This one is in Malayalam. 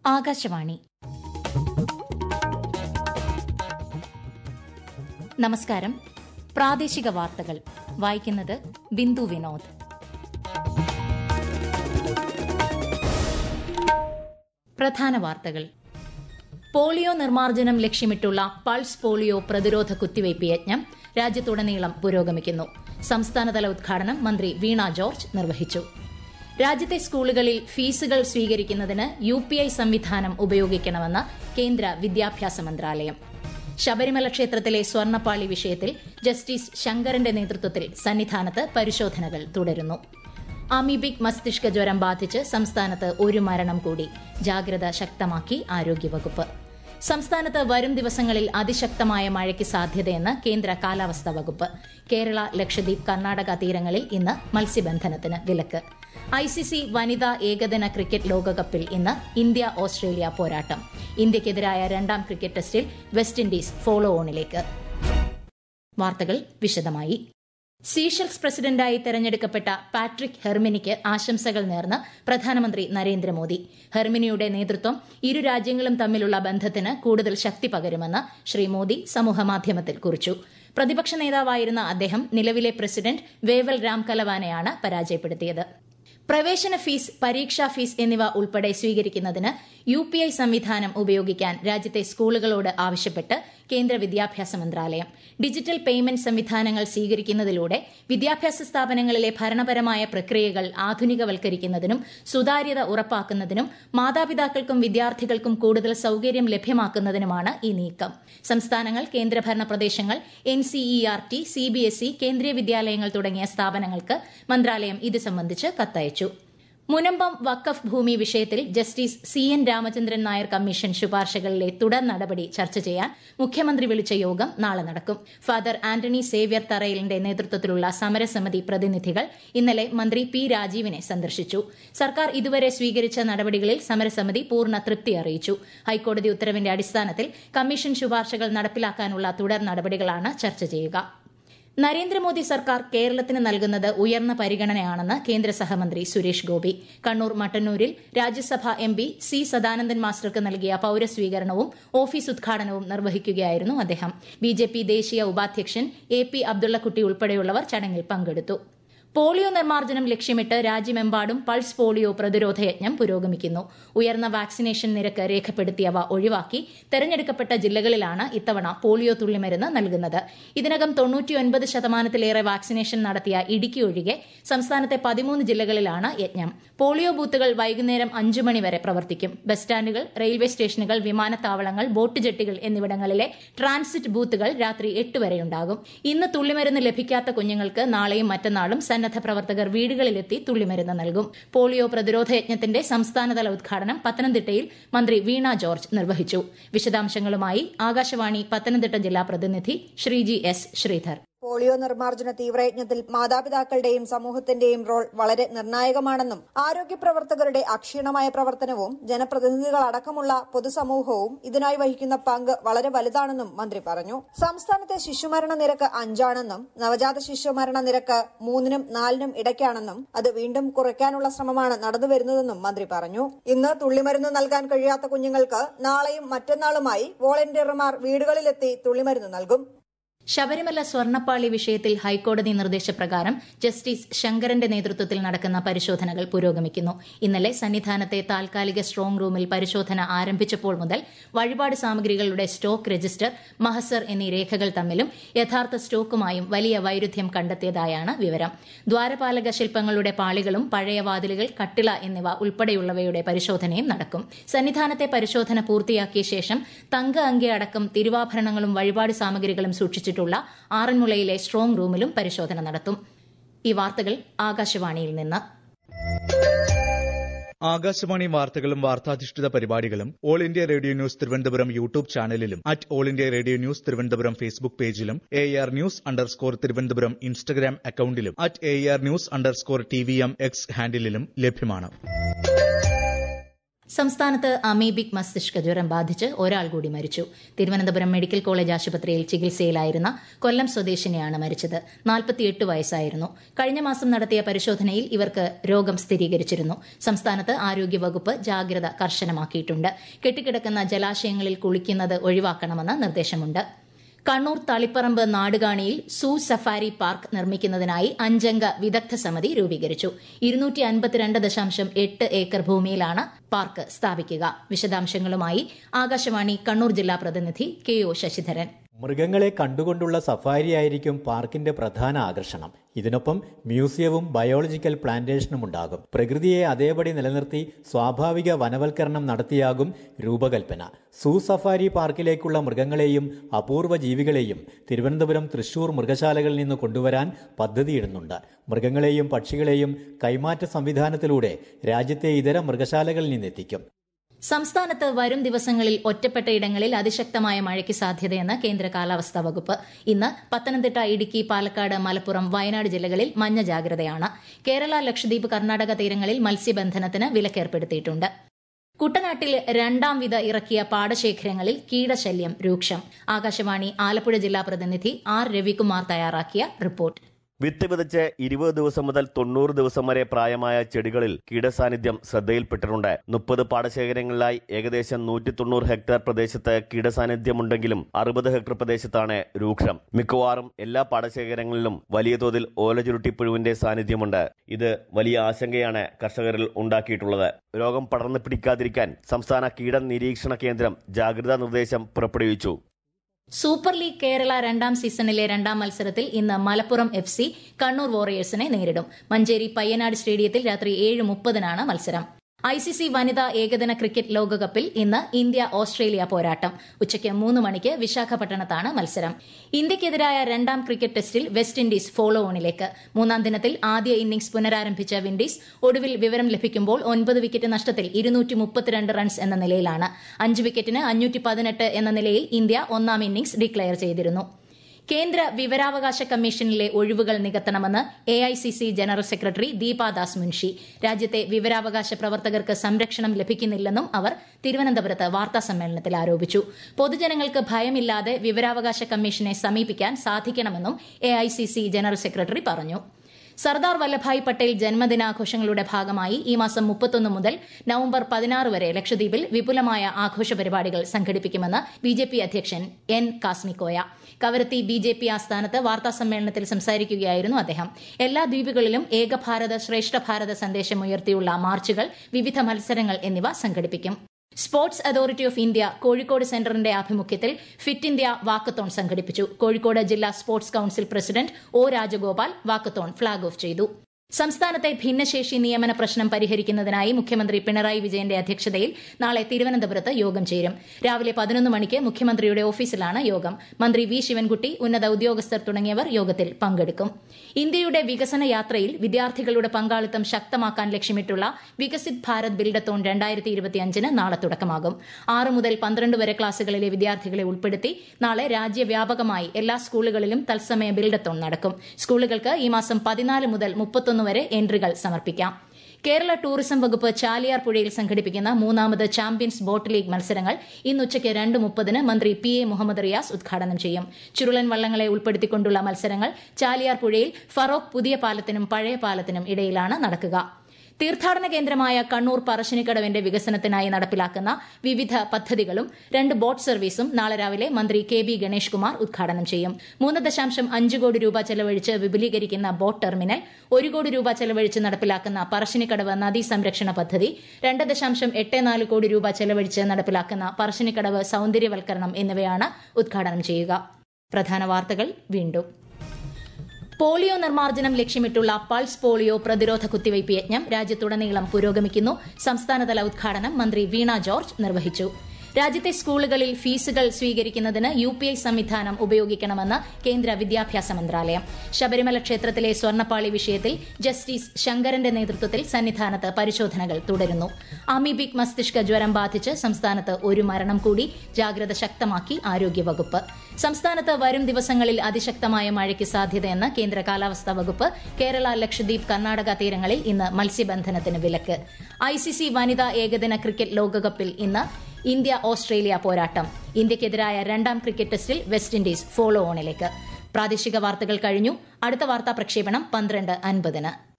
ആകാശവാണി നമസ്കാരം പ്രാദേശിക വാർത്തകൾ വായിക്കുന്നത് ബിന്ദു വിനോദ് പ്രധാന വാർത്തകൾ പോളിയോ നിർമ്മാർജ്ജനം ലക്ഷ്യമിട്ടുള്ള പൾസ് പോളിയോ പ്രതിരോധ കുത്തിവയ്പ് യജ്ഞം രാജ്യത്തുടനീളം പുരോഗമിക്കുന്നു സംസ്ഥാനതല ഉദ്ഘാടനം മന്ത്രി വീണ ജോർജ് നിർവഹിച്ചു രാജ്യത്തെ സ്കൂളുകളിൽ ഫീസുകൾ സ്വീകരിക്കുന്നതിന് യു പി ഐ സംവിധാനം ഉപയോഗിക്കണമെന്ന് കേന്ദ്ര വിദ്യാഭ്യാസ മന്ത്രാലയം ശബരിമല ക്ഷേത്രത്തിലെ സ്വർണ്ണപ്പാളി വിഷയത്തിൽ ജസ്റ്റിസ് ശങ്കരന്റെ നേതൃത്വത്തിൽ സന്നിധാനത്ത് പരിശോധനകൾ തുടരുന്നു അമീബിക് മസ്തിഷ്ക ജ്വരം ബാധിച്ച് സംസ്ഥാനത്ത് ഒരു മരണം കൂടി ജാഗ്രത ശക്തമാക്കി ആരോഗ്യവകുപ്പ് സംസ്ഥാനത്ത് വരും ദിവസങ്ങളിൽ അതിശക്തമായ മഴയ്ക്ക് സാധ്യതയെന്ന് കേന്ദ്ര കാലാവസ്ഥാ വകുപ്പ് കേരള ലക്ഷദ്വീപ് കർണാടക തീരങ്ങളിൽ ഇന്ന് മത്സ്യബന്ധനത്തിന് വിലക്ക് ഐസിസി വനിതാ ഏകദിന ക്രിക്കറ്റ് ലോകകപ്പിൽ ഇന്ന് ഇന്ത്യ ഓസ്ട്രേലിയ പോരാട്ടം ഇന്ത്യയ്ക്കെതിരായ രണ്ടാം ക്രിക്കറ്റ് ടെസ്റ്റിൽ വെസ്റ്റ് ഇൻഡീസ് ഫോളോ ഓണിലേക്ക് വാർത്തകൾ വിശദമായി സീഷൽസ് പ്രസിഡന്റായി തെരഞ്ഞെടുക്കപ്പെട്ട പാട്രിക് ഹെർമിനിക്ക് ആശംസകൾ നേർന്ന് പ്രധാനമന്ത്രി നരേന്ദ്രമോദി ഹെർമിനിയുടെ നേതൃത്വം ഇരു രാജ്യങ്ങളും തമ്മിലുള്ള ബന്ധത്തിന് കൂടുതൽ ശക്തി പകരുമെന്ന് ശ്രീ മോദി സമൂഹമാധ്യമത്തിൽ കുറിച്ചു പ്രതിപക്ഷ നേതാവായിരുന്ന അദ്ദേഹം നിലവിലെ പ്രസിഡന്റ് വേവൽ രാം കലവാനെയാണ് പരാജയപ്പെടുത്തിയത് പ്രവേശന ഫീസ് പരീക്ഷാ ഫീസ് എന്നിവ ഉൾപ്പെടെ സ്വീകരിക്കുന്നതിന് യു പി ഐ സംവിധാനം ഉപയോഗിക്കാൻ രാജ്യത്തെ സ്കൂളുകളോട് ആവശ്യപ്പെട്ട് കേന്ദ്ര വിദ്യാഭ്യാസ മന്ത്രാലയം ഡിജിറ്റൽ പേയ്മെന്റ് സംവിധാനങ്ങൾ സ്വീകരിക്കുന്നതിലൂടെ വിദ്യാഭ്യാസ സ്ഥാപനങ്ങളിലെ ഭരണപരമായ പ്രക്രിയകൾ ആധുനികവൽക്കരിക്കുന്നതിനും സുതാര്യത ഉറപ്പാക്കുന്നതിനും മാതാപിതാക്കൾക്കും വിദ്യാർത്ഥികൾക്കും കൂടുതൽ സൌകര്യം ലഭ്യമാക്കുന്നതിനുമാണ് ഈ നീക്കം സംസ്ഥാനങ്ങൾ കേന്ദ്രഭരണ പ്രദേശങ്ങൾ എൻ സിഇആർടി സിബിഎസ്ഇ കേന്ദ്രീയ വിദ്യാലയങ്ങൾ തുടങ്ങിയ സ്ഥാപനങ്ങൾക്ക് മന്ത്രാലയം ഇത് സംബന്ധിച്ച് കത്തയച്ചു മുനമ്പം വക്കഫ് ഭൂമി വിഷയത്തിൽ justice C N Ramachandran Nair commission ശുപാർശകളിലെ തുടർ നടപടി ചർച്ച ചെയ്യാൻ മുഖ്യമന്ത്രി വിളിച്ച യോഗം നാളെ നടക്കും ഫാദർ ആന്റണി സേവ്യർ തറയിലിന്റെ നേതൃത്വത്തിലുള്ള സമരസമിതി പ്രതിനിധികൾ ഇന്നലെ മന്ത്രി പി രാജീവിനെ സന്ദർശിച്ചു സർക്കാർ ഇതുവരെ സ്വീകരിച്ച നടപടികളിൽ സമരസമിതി പൂർണ്ണ തൃപ്തി അറിയിച്ചു ഹൈക്കോടതി ഉത്തരവിന്റെ അടിസ്ഥാനത്തിൽ കമ്മീഷൻ ശുപാർശകൾ നടപ്പിലാക്കാനുള്ള തുടർ നടപടികളാണ് ചർച്ച ചെയ്യുക നരേന്ദ്രമോദി സർക്കാർ കേരളത്തിന് നൽകുന്നത് ഉയർന്ന പരിഗണനയാണെന്ന് കേന്ദ്ര സഹമന്ത്രി സുരേഷ് ഗോപി കണ്ണൂർ മട്ടന്നൂരിൽ Rajya Sabha M P C Sadanandan മാസ്റ്റർക്ക് നൽകിയ പൌരസ്വീകരണവും ഓഫീസ് ഉദ്ഘാടനവും നിർവഹിക്കുകയായിരുന്നു അദ്ദേഹം ബിജെപി ദേശീയ ഉപാധ്യക്ഷൻ എ പി അബ്ദുള്ളക്കുട്ടി ഉൾപ്പെടെയുള്ളവർ ചടങ്ങിൽ പങ്കെടുത്തു പോളിയോ നിർമ്മാർജ്ജനം ലക്ഷ്യമിട്ട് രാജ്യമെമ്പാടും പൾസ് പോളിയോ പ്രതിരോധ യജ്ഞം പുരോഗമിക്കുന്നു ഉയർന്ന വാക്സിനേഷൻ നിരക്ക് രേഖപ്പെടുത്തിയവ ഒഴിവാക്കി തെരഞ്ഞെടുക്കപ്പെട്ട ജില്ലകളിലാണ് ഇത്തവണ പോളിയോ തുള്ളിമരുന്ന് നൽകുന്നത് ഇതിനകം തൊണ്ണൂറ്റിയൊൻപത് ശതമാനത്തിലേറെ വാക്സിനേഷൻ നടത്തിയ ഇടുക്കി ഒഴികെ സംസ്ഥാനത്തെ പതിമൂന്ന് ജില്ലകളിലാണ് യജ്ഞം പോളിയോ ബൂത്തുകൾ വൈകുന്നേരം അഞ്ചു മണി വരെ പ്രവർത്തിക്കും ബസ് സ്റ്റാൻഡുകൾ റെയിൽവേ സ്റ്റേഷനുകൾ വിമാനത്താവളങ്ങൾ ബോട്ട് ജെട്ടികൾ എന്നിവിടങ്ങളിലെ ട്രാൻസിറ്റ് ബൂത്തുകൾ രാത്രി എട്ട് വരെയുണ്ടാകും ഇന്ന് തുള്ളിമരുന്ന് ലഭിക്കാത്ത കുഞ്ഞുങ്ങൾക്ക് നാളെയും മറ്റന്നാളും സന്നദ്ധ പ്രവർത്തകർ വീടുകളിലെത്തി തുള്ളിമരുന്ന് നൽകും പോളിയോ പ്രതിരോധ യജ്ഞത്തിന്റെ സംസ്ഥാനതല ഉദ്ഘാടനം പത്തനംതിട്ടയിൽ മന്ത്രി വീണ ജോർജ് നിർവഹിച്ചു വിശദാംശങ്ങളുമായി ആകാശവാണി പത്തനംതിട്ട ജില്ലാ പ്രതിനിധി ശ്രീജി എസ് ശ്രീധർ പോളിയോ നിർമ്മാർജ്ജന തീവ്രയജ്ഞത്തിൽ മാതാപിതാക്കളുടെയും സമൂഹത്തിന്റെയും റോൾ വളരെ നിർണായകമാണെന്നും ആരോഗ്യ പ്രവർത്തകരുടെ അക്ഷീണമായ പ്രവർത്തനവും ജനപ്രതിനിധികളടക്കമുള്ള പൊതുസമൂഹവും ഇതിനായി വഹിക്കുന്ന പങ്ക് വളരെ വലുതാണെന്നും മന്ത്രി പറഞ്ഞു സംസ്ഥാനത്തെ ശിശുമരണ നിരക്ക് അഞ്ചാണെന്നും നവജാത ശിശുമരണ നിരക്ക് മൂന്നിനും നാലിനും ഇടയ്ക്കാണെന്നും അത് വീണ്ടും കുറയ്ക്കാനുള്ള ശ്രമമാണ് നടന്നുവരുന്നതെന്നും മന്ത്രി പറഞ്ഞു ഇന്ന് തുള്ളിമരുന്ന് നൽകാൻ കഴിയാത്ത കുഞ്ഞുങ്ങൾക്ക് നാളെയും മറ്റന്നാളുമായി വോളണ്ടിയർമാർ വീടുകളിലെത്തി തുള്ളിമരുന്ന് നൽകും ശബരിമല സ്വർണ്ണപ്പാളി വിഷയത്തിൽ ഹൈക്കോടതി നിർദ്ദേശപ്രകാരം ജസ്റ്റിസ് ശങ്കരന്റെ നേതൃത്വത്തിൽ നടക്കുന്ന പരിശോധനകൾ പുരോഗമിക്കുന്നു ഇന്നലെ സന്നിധാനത്തെ താൽക്കാലിക സ്ട്രോങ് റൂമിൽ പരിശോധന ആരംഭിച്ചപ്പോൾ മുതൽ വഴിപാട് സാമഗ്രികളുടെ സ്റ്റോക്ക് രജിസ്റ്റർ മഹസർ എന്നീ രേഖകൾ തമ്മിലും യഥാർത്ഥ സ്റ്റോക്കുമായും വലിയ വൈരുദ്ധ്യം കണ്ടെത്തിയതായാണ് വിവരം ദ്വാരപാലക ശില്പങ്ങളുടെ പാളികളും പഴയ വാതിലുകൾ കട്ടിള എന്നിവ ഉൾപ്പെടെയുള്ളവയുടെ പരിശോധനയും നടക്കും സന്നിധാനത്തെ പരിശോധന പൂർത്തിയാക്കിയ ശേഷം തങ്ക അങ്കി അടക്കം തിരുവാഭരണങ്ങളും വഴിപാട് സാമഗ്രികളും സൂക്ഷിച്ചു വെച്ചിട്ടുള്ള ആറന്മുളയിലെ സ്ട്രോങ് റൂമിലും പരിശോധന നടത്തും ഈ വാർത്തകൾ ആകാശവാണിയിൽ നിന്ന് ആകാശവാണി വാർത്തകളും വാർത്താധിഷ്ഠിത പരിപാടികളും all India radio news Thiruvananthapuram YouTube ചാനലിലും at all India radio news Thiruvananthapuram Facebook പേജിലും A R news underscore Thiruvananthapuram Instagram അക്കൌണ്ടിലും at A R news underscore T V M X ഹാൻഡിലും ലഭ്യമാണ് സംസ്ഥാനത്ത് അമീബിക് മസ്തിഷ്ക ജ്വരം ബാധിച്ച് ഒരാൾ കൂടി മരിച്ചു തിരുവനന്തപുരം മെഡിക്കൽ കോളേജ് ആശുപത്രിയിൽ ചികിത്സയിലായിരുന്ന കൊല്ലം സ്വദേശിനിയാണ് മരിച്ചത് നാൽപ്പത്തിയെട്ട് വയസ്സായിരുന്നു കഴിഞ്ഞ മാസം നടത്തിയ പരിശോധനയിൽ ഇവർക്ക് രോഗം സ്ഥിരീകരിച്ചിരുന്നു സംസ്ഥാനത്ത് ആരോഗ്യവകുപ്പ് ജാഗ്രത കർശനമാക്കിയിട്ടുണ്ട് കെട്ടിക്കിടക്കുന്ന ജലാശയങ്ങളിൽ കുളിക്കുന്നത് ഒഴിവാക്കണമെന്ന് നിർദ്ദേശമുണ്ട് കണ്ണൂർ തളിപ്പറമ്പ് നാടുകാണിയിൽ സൂ സഫാരി പാർക്ക് നിർമ്മിക്കുന്നതിനായി അഞ്ചംഗ വിദഗ്ധ സമിതി രൂപീകരിച്ചു ഇരുന്നൂറ്റി അൻപത്തിരണ്ട് ദശാംശം എട്ട് ഏക്കർ ഭൂമിയിലാണ് പാർക്ക് സ്ഥാപിക്കുക വിശദാംശങ്ങളുമായി ആകാശവാണി കണ്ണൂർ ജില്ലാ പ്രതിനിധി കെ ഒ ശശിധരൻ മൃഗങ്ങളെ കണ്ടുകൊണ്ടുള്ള സഫാരിയായിരിക്കും പാർക്കിന്റെ പ്രധാന ആകർഷണം ഇതിനൊപ്പം മ്യൂസിയവും ബയോളജിക്കൽ പ്ലാന്റേഷനും ഉണ്ടാകും പ്രകൃതിയെ അതേപടി നിലനിർത്തി സ്വാഭാവിക വനവൽക്കരണം നടത്തിയാകും രൂപകൽപ്പന സൂ സഫാരി പാർക്കിലേക്കുള്ള മൃഗങ്ങളെയും അപൂർവ ജീവികളെയും തിരുവനന്തപുരം തൃശൂർ മൃഗശാലകളിൽ നിന്ന് കൊണ്ടുവരാൻ പദ്ധതിയിടുന്നുണ്ട് മൃഗങ്ങളെയും പക്ഷികളെയും കൈമാറ്റ സംവിധാനത്തിലൂടെ രാജ്യത്തെ ഇതര മൃഗശാലകളിൽ നിന്നെത്തിക്കും സംസ്ഥാനത്ത് വരും ദിവസങ്ങളിൽ ഒറ്റപ്പെട്ട ഇടങ്ങളിൽ അതിശക്തമായ മഴയ്ക്ക് സാധ്യതയെന്ന് കേന്ദ്ര കാലാവസ്ഥാ വകുപ്പ് ഇന്ന് പത്തനംതിട്ട ഇടുക്കി പാലക്കാട് മലപ്പുറം വയനാട് ജില്ലകളിൽ മഞ്ഞ ജാഗ്രതയാണ് കേരള ലക്ഷദ്വീപ് കർണാടക തീരങ്ങളിൽ മത്സ്യബന്ധനത്തിന് വിലക്കേർപ്പെടുത്തിയിട്ടുണ്ട് കുട്ടനാട്ടിൽ രണ്ടാം വിധ ഇറക്കിയ പാടശേഖരങ്ങളിൽ കീടശല്യം രൂക്ഷം ആകാശവാണി ആലപ്പുഴ ജില്ലാ പ്രതിനിധി ആർ രവികുമാർ തയ്യാറാക്കിയ റിപ്പോർട്ട് വിത്ത് വിതച്ച് ഇരുപത് ദിവസം മുതൽ തൊണ്ണൂറ് ദിവസം വരെ പ്രായമായ ചെടികളിൽ കീടസാന്നിധ്യം ശ്രദ്ധയിൽപ്പെട്ടിട്ടുണ്ട് മുപ്പത് പാടശേഖരങ്ങളിലായി ഏകദേശം നൂറ്റി തൊണ്ണൂറ് ഹെക്ടർ പ്രദേശത്ത് കീടസാന്നിധ്യമുണ്ടെങ്കിലും അറുപത് ഹെക്ടർ പ്രദേശത്താണ് രൂക്ഷം മിക്കവാറും എല്ലാ പാടശേഖരങ്ങളിലും വലിയ തോതിൽ ഓലചുരുട്ടിപ്പുഴുവിന്റെ സാന്നിധ്യമുണ്ട് ഇത് വലിയ ആശങ്കയാണ് കർഷകരിൽ ഉണ്ടാക്കിയിട്ടുള്ളത് രോഗം പടർന്നു പിടിക്കാതിരിക്കാൻ സംസ്ഥാന കീട നിരീക്ഷണ കേന്ദ്രം ജാഗ്രതാ നിർദ്ദേശം പുറപ്പെടുവിച്ചു സൂപ്പർ ലീഗ് കേരള രണ്ടാം സീസണിലെ രണ്ടാം മത്സരത്തിൽ ഇന്ന് മലപ്പുറം എഫ് സി കണ്ണൂർ വോറിയേഴ്സിനെ നേരിടും മഞ്ചേരി പയ്യനാട് സ്റ്റേഡിയത്തിൽ രാത്രി ഏഴ് മുപ്പതിനാണ് മത്സരം ഐ സി സി വനിതാ ഏകദിന ക്രിക്കറ്റ് ലോകകപ്പിൽ ഇന്ന് ഇന്ത്യ ഓസ്ട്രേലിയ പോരാട്ടം ഉച്ചയ്ക്ക് മൂന്ന് മണിക്ക് വിശാഖപട്ടണത്താണ് മത്സരം ഇന്ത്യയ്ക്കെതിരായ രണ്ടാം ക്രിക്കറ്റ് ടെസ്റ്റിൽ വെസ്റ്റ് ഇൻഡീസ് ഫോളോ ഓണിലേക്ക് മൂന്നാം ദിനത്തിൽ ആദ്യ ഇന്നിംഗ്സ് പുനരാരംഭിച്ച വിൻഡീസ് ഒടുവിൽ വിവരം ലഭിക്കുമ്പോൾ ഒൻപത് വിക്കറ്റ് നഷ്ടത്തിൽ ഇരുന്നൂറ്റി മുപ്പത്തിരണ്ട് റൺസ് എന്ന നിലയിലാണ് അഞ്ച് വിക്കറ്റിന് അഞ്ഞൂറ്റി പതിനെട്ട് എന്ന നിലയിൽ ഇന്ത്യ ഒന്നാം ഇന്നിംഗ്സ് ഡിക്ലയർ ചെയ്തിരുന്നു കേന്ദ്ര വിവരാവകാശ കമ്മീഷനിലെ ഒഴിവുകൾ നികത്തണമെന്ന് A I C C general secretary Deepa Das Munshi രാജ്യത്തെ വിവരാവകാശ പ്രവർത്തകർക്ക് സംരക്ഷണം ലഭിക്കുന്നില്ലെന്നും അവർ തിരുവനന്തപുരത്ത് വാർത്താസമ്മേളനത്തിൽ ആരോപിച്ചു പൊതുജനങ്ങൾക്ക് ഭയമില്ലാതെ വിവരാവകാശ കമ്മീഷനെ സമീപിക്കാൻ സാധിക്കണമെന്നും A I C C general secretary പറഞ്ഞു സർദാർ വല്ലഭായ് പട്ടേൽ ജന്മദിനാഘോഷങ്ങളുടെ ഭാഗമായി ഈ മാസം മുപ്പത്തൊന്ന് മുതൽ നവംബർ പതിനാറ് വരെ ലക്ഷദ്വീപിൽ വിപുലമായ ആഘോഷ പരിപാടികൾ സംഘടിപ്പിക്കുമെന്ന് ബി ജെ പി അധ്യക്ഷൻ N Kasmikoya Kavaratti B J P ആസ്ഥാനത്ത് വാർത്താസമ്മേളനത്തിൽ സംസാരിക്കുകയായിരുന്നു അദ്ദേഹം എല്ലാ ദ്വീപുകളിലും ഏകഭാരത ശ്രേഷ്ഠ ഭാരത സന്ദേശം ഉയർത്തിയുള്ള മാർച്ചുകൾ വിവിധ മത്സരങ്ങൾ എന്നിവ സംഘടിപ്പിക്കും sports authority of India Kozhikode സെന്ററിന്റെ ആഭിമുഖ്യത്തിൽ ഫിറ്റ് ഇന്ത്യ വാക്കത്തോൺ സംഘടിപ്പിച്ചു കോഴിക്കോട് ജില്ലാ sports council president O Rajagopal walkathon flag off ചെയ്തു സംസ്ഥാനത്തെ ഭിന്നശേഷി നിയമന പ്രശ്നം പരിഹരിക്കുന്നതിനായി മുഖ്യമന്ത്രി പിണറായി വിജയന്റെ അധ്യക്ഷതയിൽ നാളെ തിരുവനന്തപുരത്ത് യോഗം ചേരും രാവിലെ പതിനൊന്ന് മണിക്ക് മുഖ്യമന്ത്രിയുടെ ഓഫീസിലാണ് യോഗം മന്ത്രി വി ശിവൻകുട്ടി ഉന്നത ഉദ്യോഗസ്ഥർ തുടങ്ങിയവർ യോഗത്തിൽ പങ്കെടുക്കും ഇന്ത്യയുടെ വികസന യാത്രയിൽ വിദ്യാർത്ഥികളുടെ പങ്കാളിത്തം ശക്തമാക്കാൻ ലക്ഷ്യമിട്ടുള്ള വികസിത് ഭാരത് ബിൽഡത്തോൺ രണ്ടായിരത്തി ഇരുപത്തിയഞ്ചിന് നാളെ തുടക്കമാകും ആറ് മുതൽ പന്ത്രണ്ട് വരെ ക്ലാസുകളിലെ വിദ്യാർത്ഥികളെ ഉൾപ്പെടുത്തി നാളെ രാജ്യവ്യാപകമായി എല്ലാ സ്കൂളുകളിലും തത്സമയ ബിൽഡത്തോൺ നടക്കും സ്കൂളുകൾക്ക് ഈ മാസം പതിനാല് മുതൽ മുപ്പത്തൊന്ന് വരെ എൻട്രികൾ സമർപ്പിക്കാം കേരള ടൂറിസം വകുപ്പ് ചാലിയാർ പുഴയിൽ സംഘടിപ്പിക്കുന്ന മൂന്നാമത് ചാമ്പ്യൻസ് ബോട്ട് ലീഗ് മത്സരങ്ങൾ ഇന്ന് ഉച്ചയ്ക്ക് രണ്ട് മുപ്പതിന് മന്ത്രി പി എ മുഹമ്മദ് റിയാസ് ഉദ്ഘാടനം ചെയ്യും ചുരുളൻ വള്ളങ്ങളെ ഉൾപ്പെടുത്തിക്കൊണ്ടുള്ള മത്സരങ്ങൾ ചാലിയാർ പുഴയിൽ ഫറോക്ക് പുതിയ പാലത്തിനും പഴയ പാലത്തിനും ഇടയിലാണ് നടക്കുക തീർത്ഥാടന കേന്ദ്രമായ കണ്ണൂർ പറശ്ശിനിക്കടവിന്റെ വികസനത്തിനായി നടപ്പിലാക്കുന്ന വിവിധ പദ്ധതികളും രണ്ട് ബോട്ട് സർവീസും നാളെ രാവിലെ മന്ത്രി കെ ബി ഗണേഷ് കുമാർ ഉദ്ഘാടനം ചെയ്യും മൂന്ന് ദശാംശം അഞ്ച് കോടി രൂപ ചെലവഴിച്ച് വിപുലീകരിക്കുന്ന ബോട്ട് ടെർമിനൽ ഒരു കോടി രൂപ ചെലവഴിച്ച് നടപ്പിലാക്കുന്ന പറശ്ശിനിക്കടവ് നദീ സംരക്ഷണ പദ്ധതി രണ്ട് ദശാംശം എട്ട് നാല് കോടി രൂപ ചെലവഴിച്ച് നടപ്പിലാക്കുന്ന പറശ്ശിനിക്കടവ് സൌന്ദര്യവൽക്കരണം എന്നിവയാണ് ഉദ്ഘാടനം ചെയ്യുക പ്രധാന വാർത്തകൾ വീണ്ടും പോളിയോ നിർമ്മാർജ്ജനം ലക്ഷ്യമിട്ടുള്ള പൾസ് പോളിയോ പ്രതിരോധ കുത്തിവയ്പ് യജ്ഞം രാജ്യത്തുടനീളം പുരോഗമിക്കുന്നു സംസ്ഥാനതല ഉദ്ഘാടനം മന്ത്രി വീണ ജോർജ് നിർവഹിച്ചു രാജ്യത്തെ സ്കൂളുകളിൽ ഫീസുകൾ സ്വീകരിക്കുന്നതിന് യു പി ഐ സംവിധാനം ഉപയോഗിക്കണമെന്ന് കേന്ദ്ര വിദ്യാഭ്യാസ മന്ത്രാലയം ശബരിമല ക്ഷേത്രത്തിലെ സ്വർണ്ണപ്പാളി വിഷയത്തിൽ ജസ്റ്റിസ് ശങ്കരന്റെ നേതൃത്വത്തിൽ സന്നിധാനത്ത് പരിശോധനകൾ തുടരുന്നു അമീബിക് മസ്തിഷ്ക ജ്വരം ബാധിച്ച് സംസ്ഥാനത്ത് ഒരു മരണം കൂടി ജാഗ്രത ശക്തമാക്കി ആരോഗ്യവകുപ്പ് സംസ്ഥാനത്ത് വരും ദിവസങ്ങളിൽ അതിശക്തമായ മഴയ്ക്ക് സാധ്യതയെന്ന് കേന്ദ്ര കാലാവസ്ഥാ വകുപ്പ് കേരള ലക്ഷദ്വീപ് കർണാടക തീരങ്ങളിൽ ഇന്ന് മത്സ്യബന്ധനത്തിന് വിലക്ക് ഐസിസി വനിതാ ഏകദിന ക്രിക്കറ്റ് ലോകകപ്പിൽ ഇന്ന് ഇന്ത്യ ഓസ്ട്രേലിയ പോരാട്ടം ഇന്ത്യക്കെതിരായ രണ്ടാം ക്രിക്കറ്റ് ടെസ്റ്റിൽ വെസ്റ്റ് ഇൻഡീസ് ഫോളോ ഓണിലേക്ക് പ്രാദേശിക വാർത്തകൾ കഴിഞ്ഞു അടുത്ത വാർത്താ പ്രക്ഷേപണം പന്ത്രണ്ട് അൻപതിന്